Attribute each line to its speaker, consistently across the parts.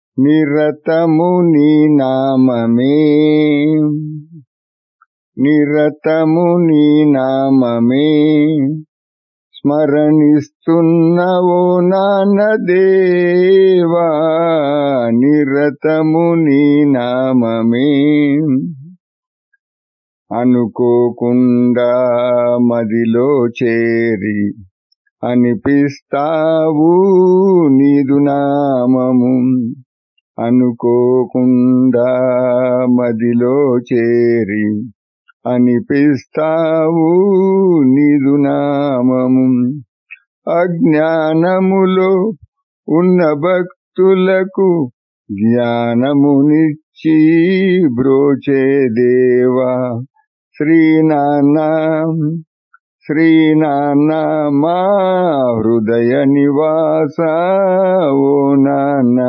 Speaker 1: నిరతము నీ నామమే నిరతము నీ నామమే స్మరణిస్తున్నవో నాన్న దేవా నిరతము నీ నామమే అనుకోకుండా మదిలో చేరి అనిపిస్తావు నీదు నామము అనుకోకుండా మదిలో చేరి అనిపిస్తావు నీదు నామము అజ్ఞానములో ఉన్న భక్తులకు జ్ఞానమునిచ్చి బ్రోచే దేవా శ్రీనాన్న శ్రీనాన్న మా హృదయ నివాస ఓ నాన్న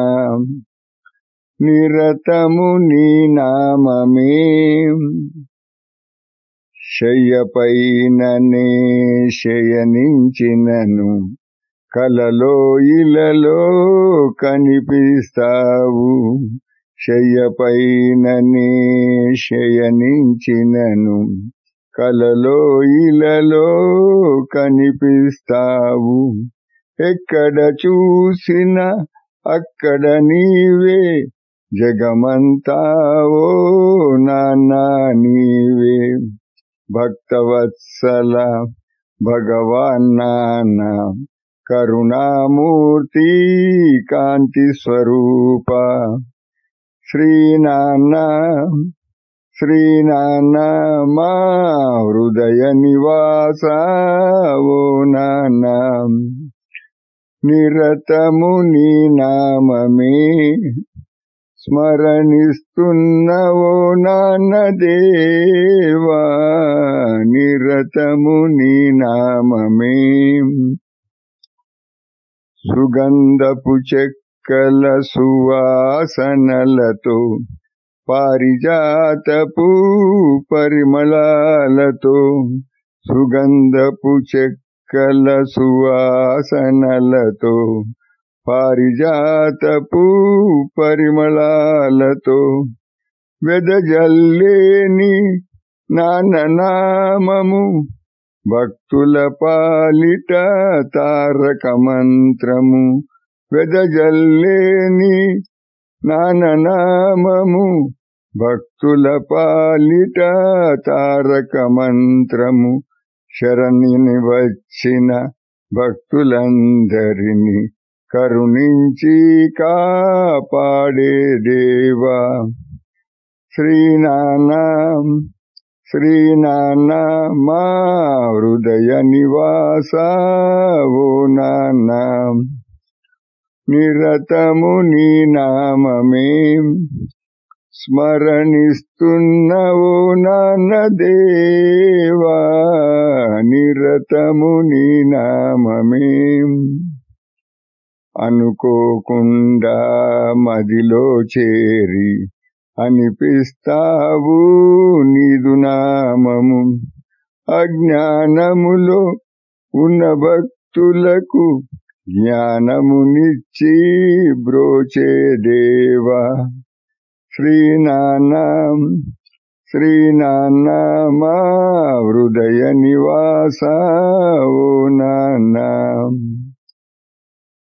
Speaker 1: నిరతము నీ నామమే శయ్యపైననే శయనించినను కలలో ఇలలో కనిపిస్తావు శయ్యపైననే శయనించినను కలలో ఇలలో కనిపిస్తావు ఎక్కడ చూసిన అక్కడ నీవే జగమంతా ఓ నాన్న నీవే భక్తవత్సల భగవాన్ నాన్న కరుణామూర్తి కాంతి స్వరూప శ్రీనాన్న శ్రీనాన్న మా హృదయ నివాస ఓ నాన్న నిరతము నీ నామమే స్మరణిస్తున్నవో నాన్న దేవా నిరతము నీ నామమే సుగంధపు చెక్కల సువాసనలతో పారిజాతపు పరిమళాలతో సుగంధపు చెక్కల సువాసనలతో పారిజాతపు పరిమళాలతో వెదజల్లేని నాననామము భక్తుల పాలిట తారక మంత్రము వెదజల్లేని నాననామము భక్తుల పాలిట తారక మంత్రము శరణిని వచ్చిన భక్తులందరినీ కరుణించి కాపాడే దేవా శ్రీనానా శ్రీనాన్న మా హృదయ నివాస ఓ నాన్న నిరతము నీ నామమే స్మరణిస్తున్నవో నాన్న దేవా నిరతము నీ నామమే అనుకోకుండా మదిలో చేరి అనిపిస్తావు నీదు నామము అజ్ఞానములో ఉన్న భక్తులకు జ్ఞానమునిచ్చి బ్రోచే దేవా శ్రీనాన్న శ్రీనాన్న మా హృదయ నివాస ఓ నాన్న